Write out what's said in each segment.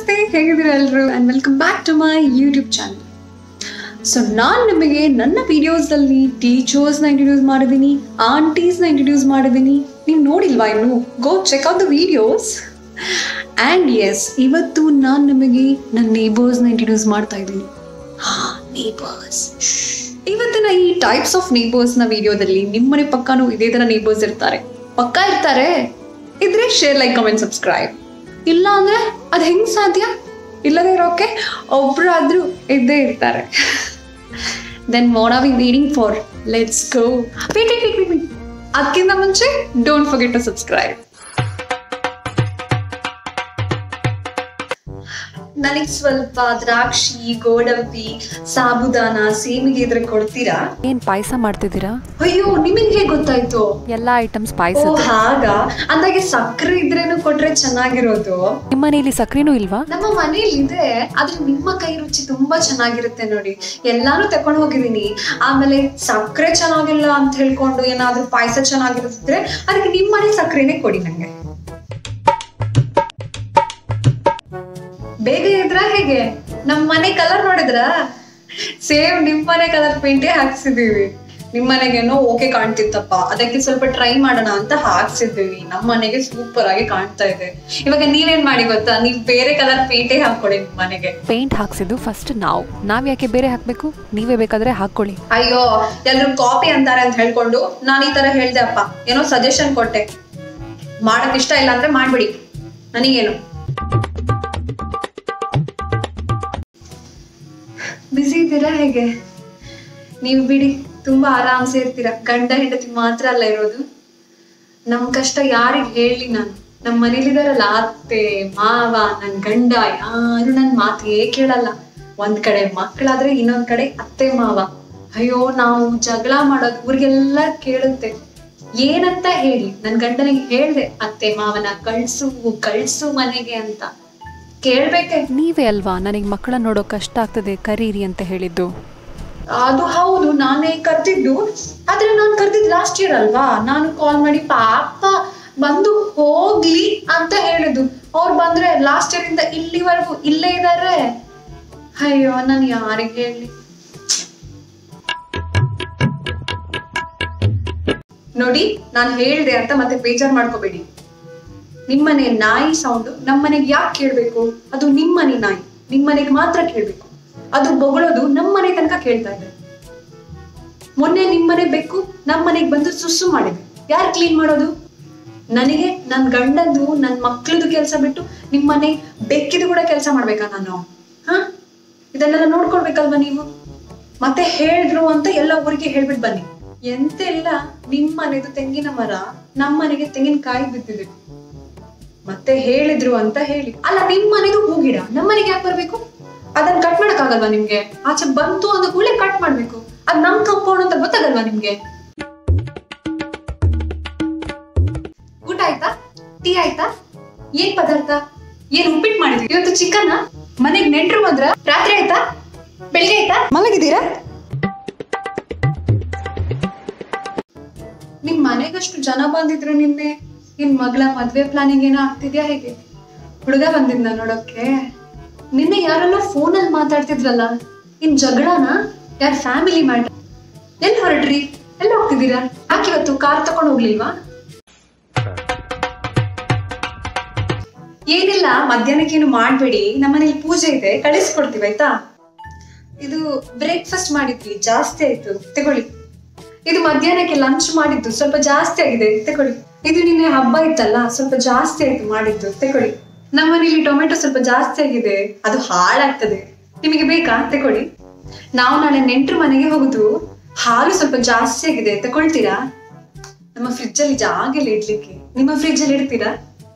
ನಮಸ್ತೆ ಹೇಗಿದ್ದೀರಾ ಎಲ್ಲರೂ and welcome back to my YouTube channel so ನಾನು ನಿಮಗೆ ನನ್ನ ವಿಡಿಯೋಸ್ದಲ್ಲಿ ಟೀಚರ್ಸ್ನ ಇಂಟ್ರೊಡ್ಯೂಸ್ ಮಾಡಿದ್ದೀನಿ ಆಂಟೀಸ್ನ ಇಂಟ್ರೊಡ್ಯೂಸ್ ಮಾಡಿದ್ದೀನಿ ನೀವು ನೋಡಿಲ್ವಾ ಇನ್ನು go check out the videos and yes ಇವತ್ತು ನಾನು ನಿಮಗೆ ನನ್ನ ನೇಬರ್ಸ್ನ ಇಂಟ್ರೊಡ್ಯೂಸ್ ಮಾಡ್ತಾ ಇದ್ದೀನಿ ಹಾಂ ನೇಬರ್ಸ್ ಇವತ್ತಿನ ಈ ಟೈಪ್ಸ್ ಆಫ್ ನೇಬರ್ಸ್ನ ವಿಡಿಯೋದಲ್ಲಿ ನಿಮ್ಮನೆ ಪಕ್ಕನೂ ಇದೇ ಥರ ನೇಬರ್ಸ್ ಇರ್ತಾರೆ ಪಕ್ಕ ಇರ್ತಾರೆ ಇದ್ರೆ ಶೇರ್ ಲೈಕ್ ಕಮೆಂಟ್ ಸಬ್ಸ್ಕ್ರೈಬ್ ಇಲ್ಲ ಅಂದ್ರೆ ಅದು ಹೆಂಗ್ ಸಾಧ್ಯ ಇಲ್ಲದೆ ಇರೋಕೆ ಒಬ್ರಾದ್ರೂ ಇದ್ದೇ ಇರ್ತಾರೆ then what are we waiting for let's go wait wait wait wait ಅದಕ್ಕಿಂತ ಮುಂಚೆ ಡೋಂಟ್ ಫರ್ಗೆಟ್ ಟು ಸಬ್ಸ್ಕ್ರೈಬ್ ನನಗೆ ಸ್ವಲ್ಪ ದ್ರಾಕ್ಷಿ ಗೋಡಂಬಿ ಸಾಬುದಾನ ಸೇಮಿಗೆ ಇದ್ರೆ ಕೊಡ್ತೀರಾ ಏನ್ ಪಾಯಸ ಮಾಡ್ತಿದ್ದೀರಾ ಅಯ್ಯೋ ನಿಮಗೆ ಹೇಗೆ ಗೊತ್ತಾಯ್ತು ಎಲ್ಲಾ ಐಟಮ್ಸ್ ಪಾಯಸ ಓ ಹಾಗ ಅಂದಾಗೆ ಸಕ್ಕರೆ ಇದ್ರೇನು ಕೊಟ್ರೆ ಚೆನ್ನಾಗಿರೋದು ನಿಮ್ಮ ಮನೇಲಿ ಸಕ್ರೆನೂ ಇಲ್ವಾ ನಮ್ಮ ಮನೇಲಿ ಇದೆ ಆದ್ರೆ ನಿಮ್ಮ ಕೈ ರುಚಿ ತುಂಬಾ ಚೆನ್ನಾಗಿರುತ್ತೆ ನೋಡಿ ಎಲ್ಲಾನು ತಕೊಂಡ್ ಹೋಗಿದೀನಿ ಆಮೇಲೆ ಸಕ್ಕರೆ ಚೆನ್ನಾಗಿಲ್ಲ ಅಂತ ಹೇಳ್ಕೊಂಡು ಏನಾದ್ರೂ ಪಾಯಸ ಚೆನ್ನಾಗಿರುತ್ತೆ ಅದಕ್ಕೆ ನಿಮ್ಮ ಮನೆ ಸಕ್ಕರೆನೆ ಕೊಡಿ ನಂಗೆ ಬೇಗ ಇದ್ರ ಹೇಗೆ ನಮ್ ಮನೆ ಕಲರ್ ನೋಡಿದ್ರ ಸೇಮ್ ನಿಮ್ ಮನೆ ಕಲರ್ ಪೇಂಟೇ ಹಾಕ್ಸಿದೀವಿ ನಿಮ್ ಮನೆಗೇನೋ ಓಕೆ ಕಾಣ್ತಿತ್ತಪ್ಪ ಅದಕ್ಕೆ ಸ್ವಲ್ಪ ಟ್ರೈ ಮಾಡೋಣ ಅಂತ ಹಾಕ್ಸಿದ್ದೀವಿ ನಮ್ ಮನೆಗೆ ಸೂಪರ್ ಆಗಿ ಕಾಣ್ತಾ ಇದೆ ಇವಾಗ ನೀವೇನ್ ಮಾಡಿ ಗೊತ್ತಾ ನೀವ್ ಬೇರೆ ಕಲರ್ ಪೇಂಟೇ ಹಾಕೊಡಿ ನಿಮ್ ಮನೆಗೆ ಪೇಂಟ್ ಹಾಕ್ಸಿದ್ದು ಫಸ್ಟ್ ನಾವು ನಾವ್ ಯಾಕೆ ಬೇರೆ ಹಾಕ್ಬೇಕು ನೀವೇ ಬೇಕಾದ್ರೆ ಹಾಕೊಳ್ಳಿ ಅಯ್ಯೋ ಎಲ್ರು ಕಾಪಿ ಅಂತಾರೆ ಅಂತ ಹೇಳ್ಕೊಂಡು ನಾನು ಈ ತರ ಹೇಳ್ದೆ ಅಪ್ಪ ಏನೋ ಸಜೆಷನ್ ಕೊಟ್ಟೆ ಮಾಡಕ್ ಇಷ್ಟ ಇಲ್ಲ ಅಂದ್ರೆ ಮಾಡ್ಬಿಡಿ ನನಗೇನು ಬಿಸಿ ಇದ್ದೀರಾ ಹೇಗೆ ನೀವು ಬಿಡಿ ತುಂಬಾ ಆರಾಮ್ಸೆ ಇರ್ತೀರಾ ಗಂಡ ಹೆಂಡತಿ ಮಾತ್ರ ಅಲ್ಲ ಇರೋದು ನಮ್ ಕಷ್ಟ ಯಾರಿಗ್ ಹೇಳಿ ನಾನು ನಮ್ ಮನೇಲಿದಾರಲ್ಲ ಅತ್ತೆ ಮಾವ ನನ್ ಗಂಡ ಯಾರು ನನ್ ಮಾತೇ ಕೇಳಲ್ಲ ಒಂದ್ ಕಡೆ ಮಕ್ಕಳಾದ್ರೆ ಇನ್ನೊಂದ್ ಕಡೆ ಅತ್ತೆ ಮಾವ ಅಯ್ಯೋ ನಾವು ಜಗಳ ಮಾಡೋದು ಊರಿಗೆಲ್ಲ ಕೇಳುತ್ತೆ ಏನಂತ ಹೇಳಿ ನನ್ ಗಂಡನಿಗೆ ಹೇಳ್ದೆ ಅತ್ತೆ ಮಾವನ ಕಳ್ಸು ಕಳ್ಸು ಮನೆಗೆ ಅಂತ ಕೇಳ್ಬೇಕೆ ನೀವೇ ಅಲ್ವಾ ನನಗೆ ಮಕ್ಕಳನ್ನ ನೋಡೋ ಕಷ್ಟ ಆಗ್ತದೆ ಕರೀರಿ ಅಂತ ಹೇಳಿದ್ದು ಅದು ಹೌದು ನಾನೇ ಕರ್ತಿದ್ದು ಆದ್ರೆ ನಾನು ಕರ್ದಿದ್ ಲಾಸ್ಟ್ ಇಯರ್ ಅಲ್ವಾ ನಾನು ಕಾಲ್ ಮಾಡಿ ಪಾಪ ಬಂದು ಹೋಗ್ಲಿ ಅಂತ ಹೇಳಿದ್ದು ಅವ್ರು ಬಂದ್ರೆ ಲಾಸ್ಟ್ ಇಯರ್ ಇಂದ ಇಲ್ಲಿವರೆಗೂ ಇಲ್ಲೇ ಇದಾರೆ ಅಯ್ಯೋ ನಾನು ಯಾರಿಗೆ ಹೇಳಿ ನೋಡಿ ನಾನು ಹೇಳ್ದೆ ಅಂತ ಮತ್ತೆ ಬೇಜಾರ್ ಮಾಡ್ಕೋಬೇಡಿ ನಿಮ್ಮನೆ ನಾಯಿ ಸೌಂಡ್ ನಮ್ಮನೆಗೆ ಯಾಕೆ ಕೇಳ್ಬೇಕು ಅದು ನಿಮ್ಮನೆ ನಾಯಿ ನಿಮ್ಮನೆಗೆ ಮಾತ್ರ ಕೇಳ್ಬೇಕು ಅದು ಬೊಗಳೋದು ನಮ್ಮನೆ ತನಕ ಕೇಳ್ತಾ ಇದೆ ಮೊನ್ನೆ ನಿಮ್ಮನೆ ಬೆಕ್ಕು ನಮ್ಮನೆಗೆ ಬಂದು ಸುಸ್ಸು ಮಾಡಿದೆ ಯಾರು ಕ್ಲೀನ್ ಮಾಡೋದು ನನಗೆ ನನ್ ಗಂಡಂದು ನನ್ ಮಕ್ಳದು ಕೆಲಸ ಬಿಟ್ಟು ನಿಮ್ಮನೆ ಬೆಕ್ಕಿದು ಕೂಡ ಕೆಲಸ ಮಾಡ್ಬೇಕಾ ನಾನು ಹ ಇದನ್ನೆಲ್ಲ ನೋಡ್ಕೊಳ್ಬೇಕಲ್ವಾ ನೀವು ಮತ್ತೆ ಹೇಳಿದ್ರು ಅಂತ ಎಲ್ಲ ಊರಿಗೆ ಹೇಳ್ಬಿಟ್ಟು ಬನ್ನಿ ಎಂತೆಲ್ಲ ನಿಮ್ಮನೆದು ತೆಂಗಿನ ಮರ ನಮ್ಮನೆಗೆ ತೆಂಗಿನಕಾಯಿ ಬಿದ್ದಿದೆ ಮತ್ತೆ ಹೇಳಿದ್ರು ಅಂತ ಹೇಳಿ ಅಲ್ಲ ನಿಮ್ ಮನೆದು ಹೂಗಿಡ ನಮ್ಮ ಮನೆಗೆ ಯಾಕೆ ಬರ್ಬೇಕು ಅದನ್ನ ಕಟ್ ಮಾಡಕ್ ಆಗಲ್ವಾ ನಿಮ್ಗೆ ಆಚೆ ಬಂತು ಅಂದ ಕೂಡಲೇ ಕಟ್ ಮಾಡ್ಬೇಕು ಅದ್ ನಮ್ ಕಂಪೌಂಡ್ ಅಂತ ಗೊತ್ತಾಗಲ್ವಾ ನಿಮ್ಗೆ ಊಟ ಆಯ್ತಾ ಟೀ ಆಯ್ತಾ ಏನ್ ಪದಾರ್ಥ ಏನ್ ಉಪ್ಪಿಟ್ಟು ಮಾಡಿದ್ವಿ ಇವತ್ತು ಚಿಕನ್ ಮನೆಗ್ ನೆಂಟ್ರು ಬಂದ್ರ ರಾತ್ರಿ ಆಯ್ತಾ ಬೆಳಿಗ್ಗೆ ಆಯ್ತಾ ಮಲಗಿದ್ದೀರಾ ನಿಮ್ ಮನೆಗಷ್ಟು ಜನ ಬಂದಿದ್ರು ನಿನ್ನೆ ನಿನ್ ಮಗಳ ಮದ್ವೆ ಪ್ಲಾನಿಂಗ್ ಏನೋ ಆಗ್ತಿದ್ಯಾ ಹೇಗೆ ಹುಡುಗ ಬಂದಿದ್ನ ನೋಡೋಕೆ ನಿನ್ನೆ ಯಾರೆಲ್ಲ ಫೋನಲ್ಲಿ ಮಾತಾಡ್ತಿದ್ರಲ್ಲ ಇನ್ ಜಗಳನ ಯಾರ ಫ್ಯಾಮಿಲಿ ಮ್ಯಾಟರ್ ಎಲ್ಲಿ ಹೊರಟ್ರಿ ಎಲ್ಲಿ ಹೋಗ್ತಿದ್ದೀರಾ ಯಾಕೆ ಇವತ್ತು ಕಾರ್ ತಗೊಂಡು ಹೋಗ್ಲಿಲ್ವಾ ಏನಿಲ್ಲ ಮಧ್ಯಾಹ್ನಕ್ಕೇನು ಮಾಡ್ಬೇಡಿ ನಮ್ಮನೇಲಿ ಪೂಜೆ ಇದೆ ಕಳಿಸ್ಕೊಡ್ತೀವಿ ಆಯ್ತಾ ಇದು ಬ್ರೇಕ್ಫಾಸ್ಟ್ ಮಾಡಿದ್ವಿ ಜಾಸ್ತಿ ಆಯ್ತು ತಗೊಳ್ಳಿ ಇದು ಮಧ್ಯಾಹ್ನಕ್ಕೆ ಲಂಚ್ ಮಾಡಿದ್ದು ಸ್ವಲ್ಪ ಜಾಸ್ತಿ ಆಗಿದೆ ತಗೊಳ್ಳಿ ಇದು ನಿನ್ನೆ ಹಬ್ಬ ಇತ್ತಲ್ಲ ಸ್ವಲ್ಪ ಜಾಸ್ತಿ ಆಯ್ತು ಮಾಡಿದ್ದು ತಗೊಳ್ಳಿ ನಮ್ಮನೇಲಿ ಟೊಮೆಟೊ ಸ್ವಲ್ಪ ಜಾಸ್ತಿ ಆಗಿದೆ ಅದು ಹಾಳಾಗ್ತದೆ ನಿಮಗೆ ಬೇಕಾ ತಗೊಳ್ಳಿ ನಾವು ನಾಳೆ ನೆಂಟ್ರ ಮನೆಗೆ ಹೋಗುದು ಹಾಲು ಸ್ವಲ್ಪ ಜಾಸ್ತಿ ಆಗಿದೆ ತಗೊಳ್ತೀರಾ ನಮ್ಮ ಫ್ರಿಜ್ ಅಲ್ಲಿ ಜಾಗ ಇಲ್ಲ ಇಡ್ಲಿಕ್ಕೆ ನಿಮ್ಮ ಫ್ರಿಜ್ ಅಲ್ಲಿ ಇಡ್ತೀರಾ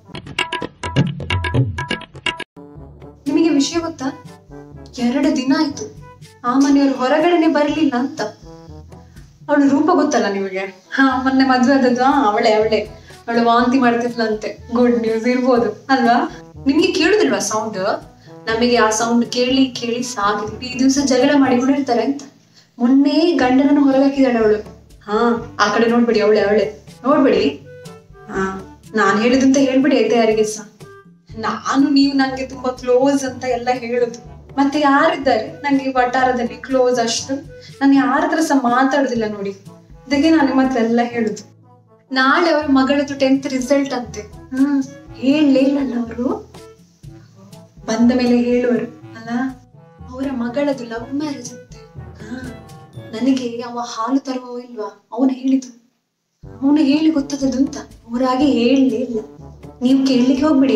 ನಿಮಗೆ ವಿಷಯ ಗೊತ್ತಾ ಎರಡು ದಿನ ಆಯ್ತು ಆ ಮನೆಯವರು ಹೊರಗಡೆನೆ ಬರ್ಲಿಲ್ಲ ಅಂತ ಅವಳು ರೂಪ ಗೊತ್ತಲ್ಲ ನಿಮಗೆ ಹಾ ಮೊನ್ನೆ ಮದ್ವೆ ಆದದ್ದು ಹಾ ಅವಳೆ ಅವಳೆ ಅವಳು ವಾಂತಿ ಮಾಡ್ತಿದ್ಲಂತೆ ಗುಡ್ ನ್ಯೂಸ್ ಇರ್ಬೋದು ಅಲ್ವಾ ನಿಮ್ಗೆ ಕೇಳುದಿಲ್ವಾ ಸೌಂಡ್ ನಮಗೆ ಆ ಸೌಂಡ್ ಕೇಳಿ ಕೇಳಿ ಸಾಕಿದ್ವಿ ಈ ದಿವಸ ಜಗಳ ಮಾಡಿಕೊಂಡಿರ್ತಾರೆ ಅಂತ ಮೊನ್ನೆ ಗಂಡನನ್ನು ಹೊರಗಾಕಿದಾಳೆ ಅವಳು ಹಾ ಆ ಕಡೆ ನೋಡ್ಬಿಡಿ ಅವಳೆ ಅವಳೆ ನೋಡ್ಬಿಡಿ ಹಾ ನಾನ್ ಹೇಳಿದಂತ ಹೇಳ್ಬಿಡಿ ಆಯ್ತಾ ಯಾರಿಗೆ ಸಹ ನಾನು ನೀವು ನಂಗೆ ತುಂಬಾ ಕ್ಲೋಸ್ ಅಂತ ಎಲ್ಲ ಹೇಳುದು ಮತ್ತೆ ಯಾರಿದ್ದಾರೆ ನಂಗೆ ಈ ವಟಾರದಲ್ಲಿ ಕ್ಲೋಸ್ ಅಷ್ಟು ನಾನು ಯಾರ ಹತ್ರ ಸಹ ಮಾತಾಡುದಿಲ್ಲ ನೋಡಿ ಅದಕ್ಕೆ ನಾನು ನಿಮ್ಮ ಹತ್ರ ಎಲ್ಲ ಹೇಳುದು ನಾಳೆ ಅವ್ರ ಮಗಳದ್ದು ಟೆಂತ್ ರಿಸಲ್ಟ್ ಅಂತೆ ಹ್ಮ್ ಹೇಳಲೇ ಇಲ್ಲಲ್ಲ ಅವರು ಬಂದ ಮೇಲೆ ಹೇಳುವರು ಅಲ್ಲ ಅವರ ಮಗಳದು ಲವ್ ಮ್ಯಾರೇಜ್ ಅಂತೆ ಹಾ ನನಗೆ ಅವ ಹಾಲು ತರುವ ಇಲ್ವಾ ಅವನು ಹೇಳಿದ್ದು ಅವನು ಹೇಳಿ ಗೊತ್ತದದು ಅಂತ ಅವರಾಗೆ ಹೇಳಲೇ ಇಲ್ಲ ನೀವು ಕೇಳಲಿಕ್ಕೆ ಹೋಗ್ಬಿಡಿ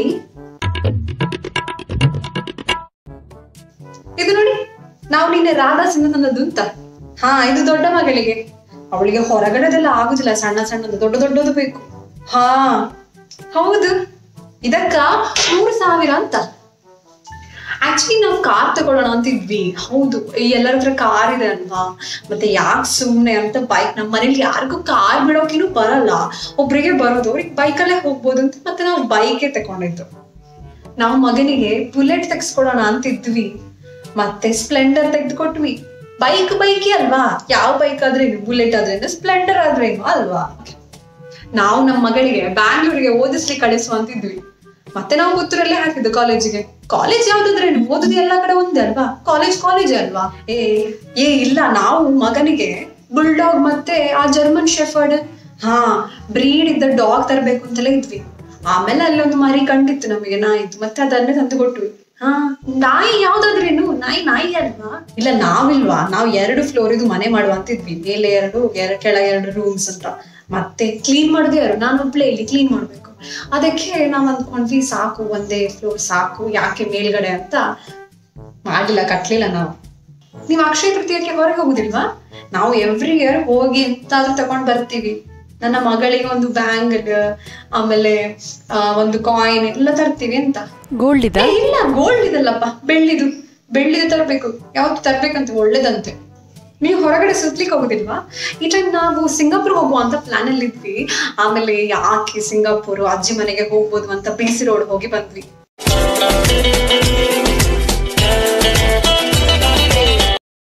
ಇದು ನೋಡಿ ನಾವು ನಿನ್ನೆ ರಾಧಾ ಸಿಂಹ ತಂದದ್ದು ಅಂತ ಹಾ ಇದು ದೊಡ್ಡ ಮಗಳಿಗೆ ಅವಳಿಗೆ ಹೊರಗಡೆದೆಲ್ಲ ಆಗುದಿಲ್ಲ ಸಣ್ಣ ಸಣ್ಣದು ದೊಡ್ಡ ದೊಡ್ಡದು ಬೇಕು ಹಾ ಹೌದು ಇದಕ್ಕ ಮೂರು ಸಾವಿರ ಅಂತ ಆಕ್ಚುಲಿ ನಾವು ಕಾರ್ ತಗೊಳ್ಳೋಣ ಅಂತಿದ್ವಿ ಹೌದು ಈ ಎಲ್ಲರ ಹತ್ರ ಕಾರ್ ಇದೆ ಅಲ್ವಾ ಮತ್ತೆ ಯಾಕೆ ಸುಮ್ನೆ ಅಂತ ಬೈಕ್ ನಮ್ಮ ಮನೇಲಿ ಯಾರಿಗೂ ಕಾರ್ ಬಿಡೋಕಿನೂ ಬರಲ್ಲ ಒಬ್ರಿಗೆ ಬರೋದು ಅವ್ರಿಗೆ ಬೈಕಲ್ಲೇ ಹೋಗ್ಬೋದು ಅಂತ ಮತ್ತೆ ನಾವು ಬೈಕೇ ತಗೊಂಡಿದ್ದು ನಾವು ಮಗನಿಗೆ ಬುಲೆಟ್ ತೆಗ್ಸ್ಕೊಡೋಣ ಅಂತಿದ್ವಿ ಮತ್ತೆ ಸ್ಪ್ಲೆಂಡರ್ ತೆಗೆದುಕೊಟ್ವಿ ಬೈಕ್ ಬೈಕೇ ಅಲ್ವಾ ಯಾವ ಬೈಕ್ ಆದ್ರೇನು ಬುಲೆಟ್ ಆದ್ರೇನು ಸ್ಪ್ಲೆಂಡರ್ ಆದ್ರೇನು ಅಲ್ವಾ ನಾವು ನಮ್ಮ ಮಗಳಿಗೆ ಬ್ಯಾಂಗ್ಳೂರಿಗೆ ಓದಿಸ್ಲಿಕ್ಕೆ ಕಳಿಸುವ ಅಂತಿದ್ವಿ ಮತ್ತೆ ನಾವು ಪುತ್ತೂರಲ್ಲೇ ಹಾಕಿದ್ದು ಕಾಲೇಜಿಗೆ ಕಾಲೇಜ್ ಯಾವ್ದಾದ್ರೇನು ಓದುದು ಎಲ್ಲಾ ಕಡೆ ಒಂದೇ ಅಲ್ವಾ ಕಾಲೇಜ್ ಕಾಲೇಜ್ ಅಲ್ವಾ ಏ ಏ ಇಲ್ಲ ನಾವು ಮಗನಿಗೆ ಬುಲ್ಡಾಗ್ ಮತ್ತೆ ಆ ಜರ್ಮನ್ ಶೆಫರ್ಡ್ ಹಾ ಬ್ರೀಡ್ ಇದ್ದ ಡಾಗ್ ತರಬೇಕು ಅಂತಲೇ ಇದ್ವಿ ಆಮೇಲೆ ಅಲ್ಲಿ ಒಂದು ಮರಿ ಕಂಡಿತ್ತು ನಮಗೆ ನಾಯಿದ್ದು ಮತ್ತೆ ಅದನ್ನೇ ತಂದು ಕೊಟ್ವಿ ಹಾ ನಾಯಿ ಯಾವ್ದಾದ್ರೇನು ನಾಯಿ ನಾಯಿ ಅಲ್ವಾ ಇಲ್ಲ ನಾವಿಲ್ವಾ ನಾವು ಎರಡು ಫ್ಲೋರ್ ಇದು ಮನೆ ಮಾಡುವ ಅಂತಿದ್ವಿ ಮೇಲೆ ಎರಡು ಎರ- ಕೆಳ ಎರಡು ರೂಮ್ಸ್ ಅಂತ ಮತ್ತೆ ಕ್ಲೀನ್ ಮಾಡದೆ ಯಾರು ನಾನು ಒಬ್ಳೆ ಇಲ್ಲಿ ಕ್ಲೀನ್ ಮಾಡ್ಬೇಕು ಅದಕ್ಕೆ ನಾವ್ ಅಂದ್ಕೊಂಡ್ವಿ ಸಾಕು ಒಂದೇ ಫ್ಲೋರ್ ಸಾಕು ಯಾಕೆ ಮೇಲ್ಗಡೆ ಅಂತ ಮಾಡಿಲ್ಲ ಕಟ್ಲಿಲ್ಲ ನಾವು ನೀವು ಅಕ್ಷಯ ತೃತೀಯಕ್ಕೆ ಹೊರಗೆ ಹೋಗುದಿಲ್ವಾ ನಾವು ಎವ್ರಿ ಇಯರ್ ಹೋಗಿ ಎಂತಾದ್ರೂ ತಗೊಂಡ್ ಬರ್ತೀವಿ ನನ್ನ ಮಗಳಿಗೆ ಒಂದು ಬ್ಯಾಂಗಲ್ ಆಮೇಲೆ ಆ, ಒಂದು ಕಾಯಿನ್ ಎಲ್ಲ ತರ್ತೀವಿ ಅಂತ ಗೋಲ್ಡ್ ಇದ ಏ, ಇಲ್ಲ ಗೋಲ್ಡ್ ಇದಲ್ಲಪ್ಪ ಬೆಳ್ಳಿದು ಬೆಳ್ಳಿದು ತರಬೇಕು ಯಾವತ್ತು ತರ್ಬೇಕಂತ ಒಳ್ಳೇದಂತೆ ನೀವು ಹೊರಗಡೆ ಸುತ್ಲಿಕ್ಕೆ ಹೋಗುದಿಲ್ವಾ ಈ ಟೈಮ್ ನಾವು ಸಿಂಗಾಪುರ್ ಹೋಗುವ ಅಂತ ಪ್ಲಾನ್ ಅಲ್ಲಿ ಇದ್ವಿ ಆಮೇಲೆ ಯಾಕೆ ಸಿಂಗಾಪುರ್ ಅಜ್ಜಿ ಮನೆಗೆ ಹೋಗ್ಬೋದು ಅಂತ ಬಿ ಸಿ ರೋಡ್ ಹೋಗಿ ಬಂದ್ವಿ